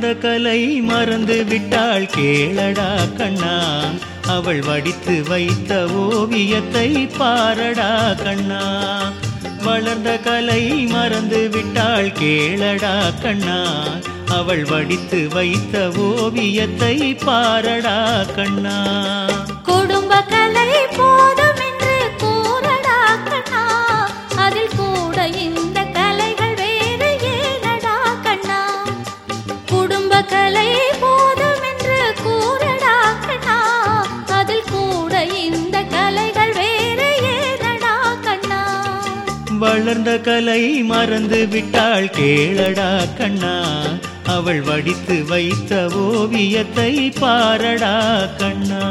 வளர்ந்த கலை மறந்து விட்டாள் கேளடா கண்ணா அவள் வடித்து வைத்த ஓவியத்தை பாரடா கண்ணா வளர்ந்த கலை மறந்து விட்டாள் கேளடா கண்ணா அவள் வடித்து வைத்த ஓவியத்தை பாரடா கண்ணா குடும்ப கலை போதும் என்று கூறடா கண்ணா அதில் கூட இந்த கலைகள் வேறு ஏனடா கண்ணா குடும்ப கலை போதும் என்று கூறடா கண்ணா அதில் கூட இந்த கலைகள் வேறு ஏனடா கண்ணா வளர்ந்த கலை மறந்து விட்டாள் கேளடா கண்ணா அவள் வடித்து வைத்த ஓவியத்தை பாரடா கண்ணா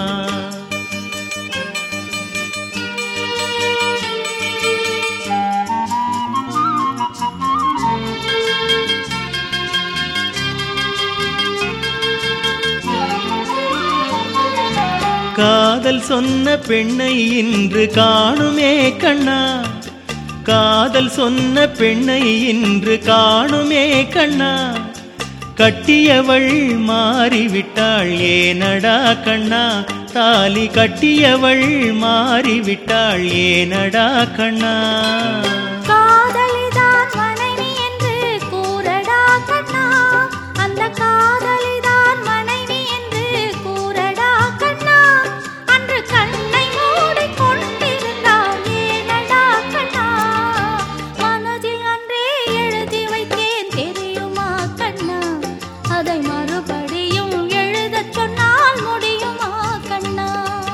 காதல் சொன்ன பெண்ணை இன்று காணுமே கண்ணா காதல் சொன்ன பெண்ணை இன்று காணுமே கண்ணா கட்டியவள் மாறிவிட்டாள் ஏனடா கண்ணா தாலி கட்டியவள் மாறிவிட்டாள் ஏனடா கண்ணா காதலிதான் மனைவி என்று கூறடா கண்ணா அந்த காதலிதான் மனைவி என்று கூறடா கண்ணா அன்று கண்ணை மூடிக் கொண்டிருந்தாள் ஏனடா கண்ணா மனதில் அன்றே எழுதி வைத்தேன் தெரியுமா கண்ணா அதை மறுபடியும் எழுதச் சொன்னால் முடியுமா கண்ணா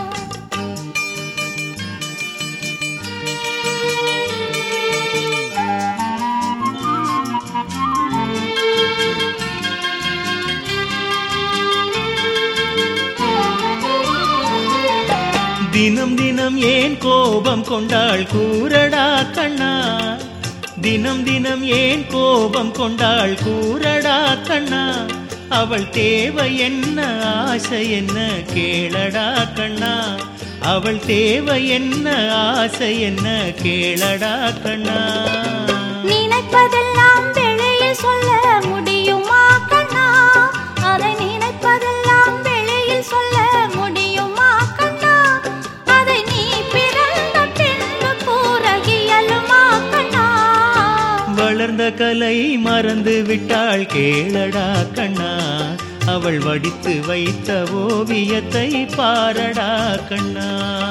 தினம் தினம் ஏன் கோபம் கொண்டாள் கூறடா கண்ணா தினம் தினம் ஏன் கோபம் கொண்டாள் கூறடா கண்ணா அவள் தேவை என்ன ஆசை என்ன கேளடா கண்ணா அவள் தேவை என்ன ஆசை என்ன கேளடா கண்ணா நினைப்பதெல்லாம் வெளியில் சொல்ல முடியுமா கண்ணா அதை நினைப்பதெல்லாம் வெளியில் சொல்ல முடியுமா கண்ணா அதை நீ பிறந்த பின்பு கூற இயலுமா கண்ணா வளர்ந்த கலை மறந்து விட்டாள் கேளடா கண்ணா அவள் வடித்து வைத்த ஓவியத்தை பாரடா கண்ணா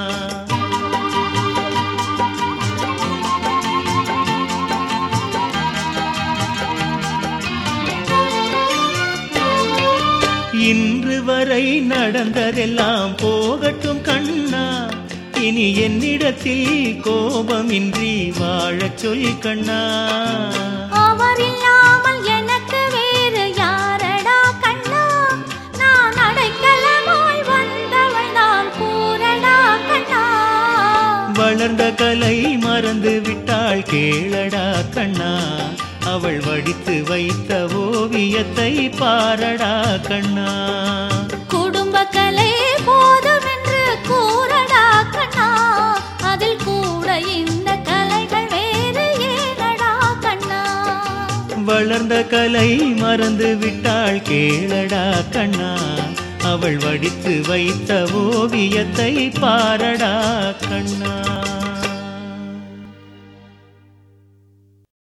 இன்று வரை நடந்ததெல்லாம் போகட்டும் கண்ணா இனி என்னிடத்தில் கோபமின்றி வாழச் சொல் கண்ணா அவர் இல்லாமல் எனக்கு வேறு யாரடா கண்ணா நான் அடைக்கலமாய் வந்தவள் நான் கூறடா கண்ணா வளர்ந்த கலை மறந்து விட்டாள் கேளடா கண்ணா அவள் வடித்து வைத்த ஓவியத்தை பாரடா கண்ணா குடும்ப கலை போதும் என்று கூறடா கண்ணா அதில் கூட இந்த கலைகள் வேறு ஏனடா கண்ணா வளர்ந்த கலை மறந்து விட்டாள் கேளடா கண்ணா அவள் வடித்து வைத்த ஓவியத்தை பாரடா